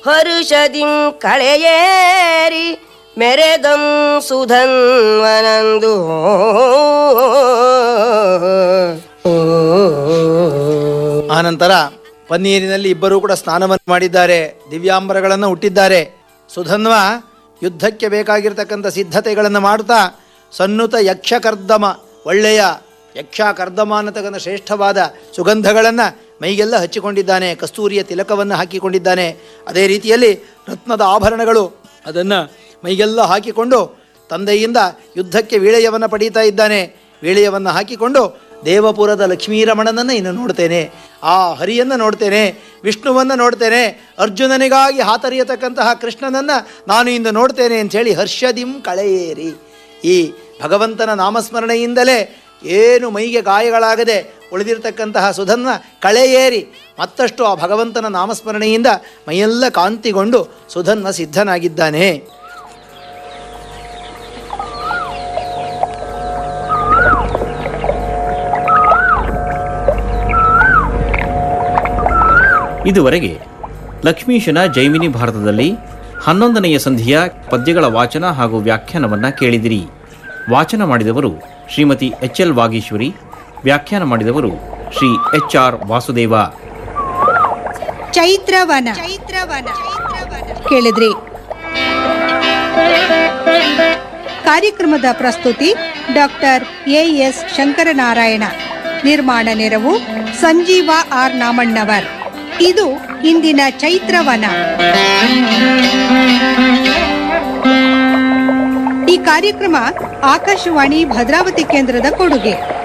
ಹರುಷದಿಂ ಕಳೆಯೇರಿ ಮೆರೆದಂ ಸುಧನ್ವನಂದು ಆನಂತರ ಪನ್ನೀರಿನಲ್ಲಿ ಇಬ್ಬರೂ ಕೂಡ ಸ್ನಾನವನ್ನು ಮಾಡಿದ್ದಾರೆ ದಿವ್ಯಾಂಬರಗಳನ್ನು ಹುಟ್ಟಿದ್ದಾರೆ ಸುಧನ್ವ ಯುದ್ಧಕ್ಕೆ ಬೇಕಾಗಿರ್ತಕ್ಕಂಥ ಸಿದ್ಧತೆಗಳನ್ನು ಮಾಡ್ತಾ ಸನ್ನುತ ಯಕ್ಷಕರ್ದಮ ಒಳ್ಳೆಯ ಯಕ್ಷ ಕರ್ದಮ ಅನ್ನತಕ್ಕಂಥ ಶ್ರೇಷ್ಠವಾದ ಸುಗಂಧಗಳನ್ನು ಮೈಗೆಲ್ಲ ಹಚ್ಚಿಕೊಂಡಿದ್ದಾನೆ ಕಸ್ತೂರಿಯ ತಿಲಕವನ್ನು ಹಾಕಿಕೊಂಡಿದ್ದಾನೆ ಅದೇ ರೀತಿಯಲ್ಲಿ ರತ್ನದ ಆಭರಣಗಳು ಅದನ್ನು ಮೈಗೆಲ್ಲ ಹಾಕಿಕೊಂಡು ತಂದೆಯಿಂದ ಯುದ್ಧಕ್ಕೆ ವೀಳೆಯವನ್ನು ಪಡೀತಾ ಇದ್ದಾನೆ ವೀಳೆಯವನ್ನು ಹಾಕಿಕೊಂಡು ದೇವಪುರದ ಲಕ್ಷ್ಮೀರಮಣನನ್ನು ಇನ್ನು ನೋಡ್ತೇನೆ ಆ ಹರಿಯನ್ನು ನೋಡ್ತೇನೆ ವಿಷ್ಣುವನ್ನು ನೋಡ್ತೇನೆ ಅರ್ಜುನನಿಗಾಗಿ ಹಾತರಿಯತಕ್ಕಂತಹ ಕೃಷ್ಣನನ್ನು ನಾನು ಇಂದು ನೋಡ್ತೇನೆ ಅಂಥೇಳಿ ಹರ್ಷದಿಂ ಕಳೆಯೇರಿ ಈ ಭಗವಂತನ ನಾಮಸ್ಮರಣೆಯಿಂದಲೇ ಏನು ಮೈಗೆ ಗಾಯಗಳಾಗದೆ ಉಳಿದಿರತಕ್ಕಂತಹ ಸುಧನ್ವ ಕಳೆಯೇರಿ ಮತ್ತಷ್ಟು ಆ ಭಗವಂತನ ನಾಮಸ್ಮರಣೆಯಿಂದ ಮೈಯೆಲ್ಲ ಕಾಂತಿಗೊಂಡು ಸುಧನ್ವ ಸಿದ್ಧನಾಗಿದ್ದಾನೆ ಇದುವರೆಗೆ ಲಕ್ಷ್ಮೀಶನ ಜೈಮಿನಿ ಭಾರತದಲ್ಲಿ ಹನ್ನೊಂದನೆಯ ಸಂಧಿಯ ಪದ್ಯಗಳ ವಾಚನ ಹಾಗೂ ವ್ಯಾಖ್ಯಾನವನ್ನ ಕೇಳಿದಿರಿ ವಾಚನ ಮಾಡಿದವರು ಶ್ರೀಮತಿ ಎಚ್ ಎಲ್ ವಾಗೀಶ್ವರಿ ವ್ಯಾಖ್ಯಾನ ಮಾಡಿದವರು ಶ್ರೀ ಎಚ್ ಆರ್ ವಾಸುದೇವ ಚೈತ್ರವನ ಚೈತ್ರವನ ಕೇಳಿದ್ರಿ ಕಾರ್ಯಕ್ರಮದ ಪ್ರಸ್ತುತಿ ಡಾಕ್ಟರ್ ಎ ಎಸ್ ಶಂಕರನಾರಾಯಣ ನಿರ್ಮಾಣ ನೆರವು ಸಂಜೀವ ಆರ್ ನಾಮಣ್ಣವರ್ ಇದು ಇಂದಿನ ಚೈತ್ರವನ ಈ ಕಾರ್ಯಕ್ರಮ ಆಕಾಶವಾಣಿ ಭದ್ರಾವತಿ ಕೇಂದ್ರದ ಕೊಡುಗೆ